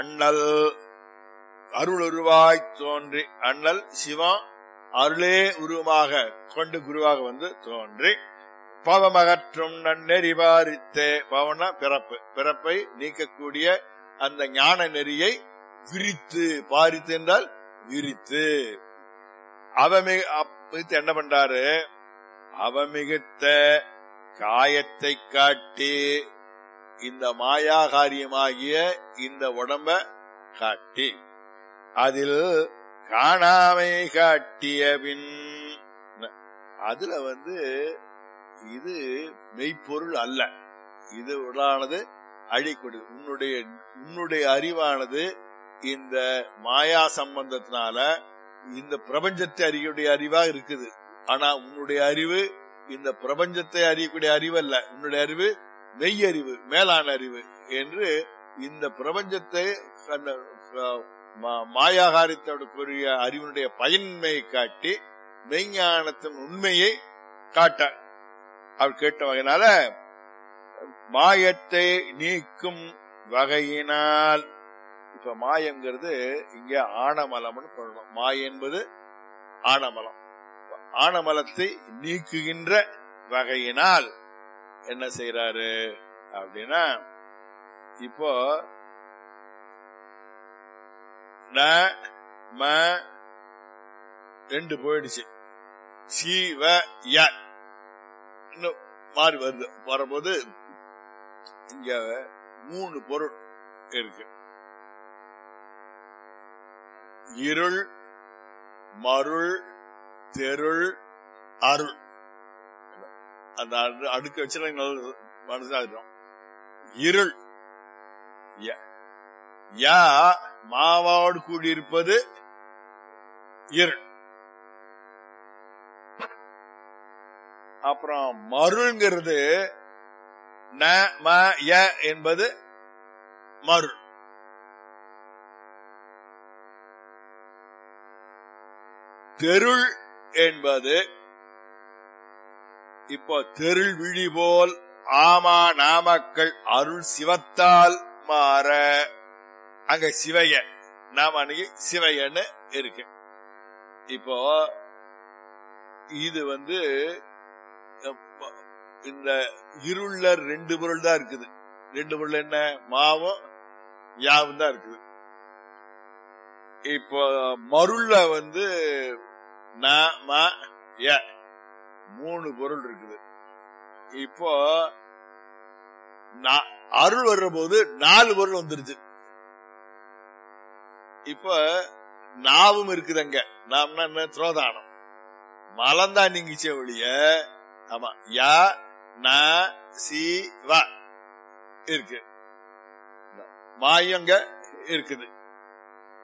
அண்ணல் அருள் உருவாய் தோன்றி அண்ணல் சிவம் அருளே உருவமாக கொண்டு குருவாக வந்து தோன்றி பவமகற்றும் நன்னெறி பாரித்தே பவனா பிறப்பு பிறப்பை நீக்கக்கூடிய அந்த ஞான நெறியை விரித்து பாரித்து என்றால் விரித்து அவமி அப்ப என்ன பண்றாரு அவமிகுத்த காயத்தை காட்டி இந்த மாயாகாரியமாகிய இந்த உடம்ப காட்டி அதில் காணாமை காட்டிய பின் அதுல வந்து இது மெய்ப்பொருள் அல்ல இது உடானது அழிக்கொடு உன்னுடைய உன்னுடைய அறிவானது இந்த மாயா சம்பந்தத்தினால இந்த பிரபஞ்சத்தை அறியக்கூடிய அறிவா இருக்குது ஆனா உன்னுடைய அறிவு இந்த பிரபஞ்சத்தை அறியக்கூடிய அறிவு அல்ல உன்னுடைய அறிவு மெய்யறிவு மேலான அறிவு என்று இந்த பிரபஞ்சத்தை அந்த அஹ், மா- மாயாகாரத்தோடுக்குரிய அறிவினுடைய பயன்மையை காட்டி மெய்ஞானத்தின் உண்மையை காட்ட அவர் கேட்ட வகையினால மாயத்தை நீக்கும் வகையினால் இப்ப மாயங்கிறது இங்க ஆணமலம்னு சொல்லணும் மாய என்பது ஆணமலம் ஆணமலத்தை நீக்குகின்ற வகையினால் என்ன செய்யறாரு அப்படின்னா இப்போ ந ம ரெண்டு போயிடுச்சு சீவ ய இன்னும் மாறி வருது வரும்போது இங்க மூணு பொருள் இருக்கு இருள் மருள் தெருள் அருள் அந்த அடு- அடுக்க வச்சு நல்ல மனசாயிரும் இருள் ய- யா மாவோடு கூடியிருப்பது இருள் அப்புறம் மருள்ங்கிறது ந ம ய என்பது மருள் தெருள் என்பது இப்போ தெருள் விழி போல் ஆமா நாமக்கள் அருள் சிவத்தால் மாற அங்க சிவைய நாம அன்னைக்கு சிவையன்னு இருக்கு இப்போ இது வந்து அப்ப- இந்த இருள்ல ரெண்டு பொருள் தான் இருக்குது ரெண்டு பொருள் என்ன மாவும் யாவும் தான் இருக்குது இப்போ மருள்ல வந்து ந ம ய மூணு பொருள் இருக்குது இப்போ நா- அருள் வர்ற போது நாலு பொருள் வந்துருச்சு இப்ப நாவும் இருக்குது அங்க நாம்னா என்ன திரோதானம் மலம்தான் நீங்கிச்சே ஒழிய ஆமா யா ந சி வ இருக்கு மாயம் அங்க இருக்குது